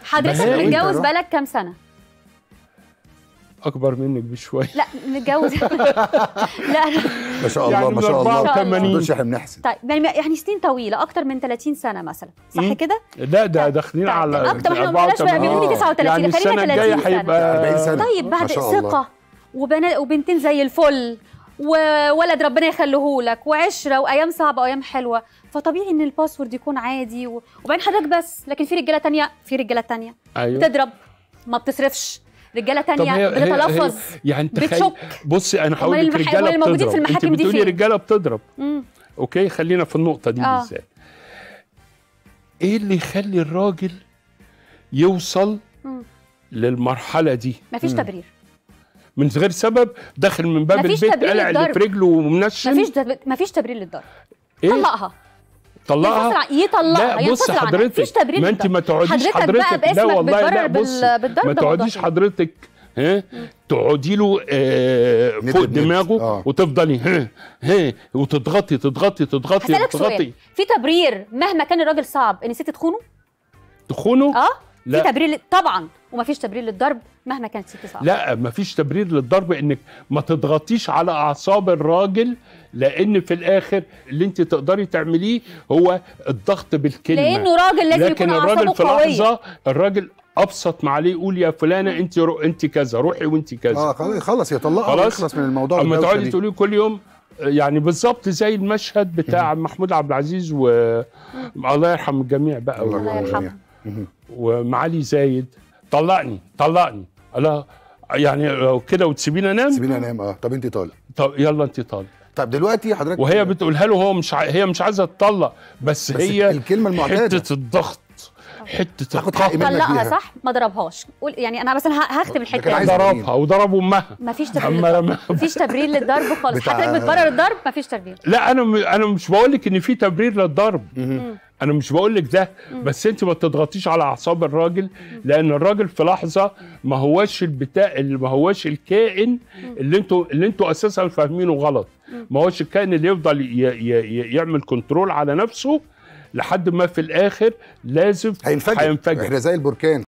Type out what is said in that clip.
حضرتك بهاء. وأنت متجوز روح. بقالك كام سنه اكبر منك بشويه لا متجوز لا أنا... ما شاء الله يعني ما من شاء الله 84. ما نقدرش احنا بنحسب طيب يعني يعني سنين طويله اكتر من 30 سنه مثلا صح مم. كده لا ده داخلين طيب، على اكتر ما احنا ما قلناش بقى بيقولوا لي 39 يعني خلينا السنه الجايه 30 سنة. هيبقى 40 سنة. طيب ما بعد شاء الله. ثقه وبنا وبنتين زي الفل وولد ربنا يخليهولك وعشره وايام صعبه وايام حلوه فطبيعي ان الباسورد يكون عادي و... وبعدين حضرتك بس لكن في رجاله تانية في رجاله تانية ايوه بتضرب ما بتصرفش رجاله طب تانية هي- هي- بتتلفظ هي- يعني تخيل بتشك بصي انا هقول أمال لك المح- رجاله أمال الموجودين بتضرب في انت المحاكم دي بتقولي فين؟ رجاله بتضرب مم. اوكي خلينا في النقطه دي آه. بالذات ايه اللي يخلي الراجل يوصل مم. للمرحله دي مفيش مم. تبرير من غير سبب داخل من باب مفيش البيت تبرير قلع اللي للضرب. في رجله ومنشن مفيش تب... مفيش تبرير للضرب ايه طلقها طلقها ينفصل عن- يطلقها لا بص ينفصل عنها. حضرتك مفيش تبرير ما انت للضرب. ما تقعديش حضرتك حضرتك بقى لا باسمك والله لا بتبرر بال- بص بالضرب ما ده تقعديش موضوع حضرتك ها تقعدي له آه ند فوق بند. دماغه آه. وتفضلي ها ها وتضغطي تضغطي تضغطي هسألك سؤال تضغطي في تبرير مهما كان الراجل صعب ان الست تخونه تخونه اه لا. في تبرير ل- طبعا ومفيش تبرير للضرب مهما كانت الست صعبه لا مفيش تبرير للضرب انك ما تضغطيش على اعصاب الراجل لان في الاخر اللي انت تقدري تعمليه هو الضغط بالكلمه لانه راجل لازم لكن يكون الراجل اعصابه في قويه لحظه الراجل ابسط ما عليه يقول يا فلانه انت رو انت كذا روحي وانت كذا اه خلاص خلص يطلقها خلاص. ويخلص من الموضوع اما والدوشة تقعدي دي. تقولي كل يوم يعني بالظبط زي المشهد بتاع محمود عبد العزيز و الله يرحم الجميع بقى الله و... الله يرحمه مهم. ومعالي زايد طلقني طلقني لا يعني لو كده وتسيبيني انام سيبيني انام اه طب انت طالق طب يلا انت طالق طب دلوقتي حضرتك وهي بتقولها له هو مش ع... هي مش عايزه تطلق بس, بس هي الكلمة المعتادة. حته الضغط حته هاخد حقي القهر منك طلقها بيها. صح ما ضربهاش قول يعني انا مثلا ه- هختم كان الحته عايز دي ضربها وضرب امها مفيش تبرير اما للضرب رماها مفيش تبرير للضرب خالص بتاع- حضرتك بتبرر الضرب مفيش تبرير لا انا م... انا مش بقول لك ان في تبرير للضرب مهم. انا مش بقول لك ده بس انت ما تضغطيش على اعصاب الراجل لان الراجل في لحظه ما هواش البتاع اللي ما هواش الكائن اللي انتوا اللي انتوا اساسا فاهمينه غلط ما هوش الكائن اللي يفضل ي... ي... ي... يعمل كنترول على نفسه لحد ما في الاخر لازم هينفجر هينفجر احنا زي البركان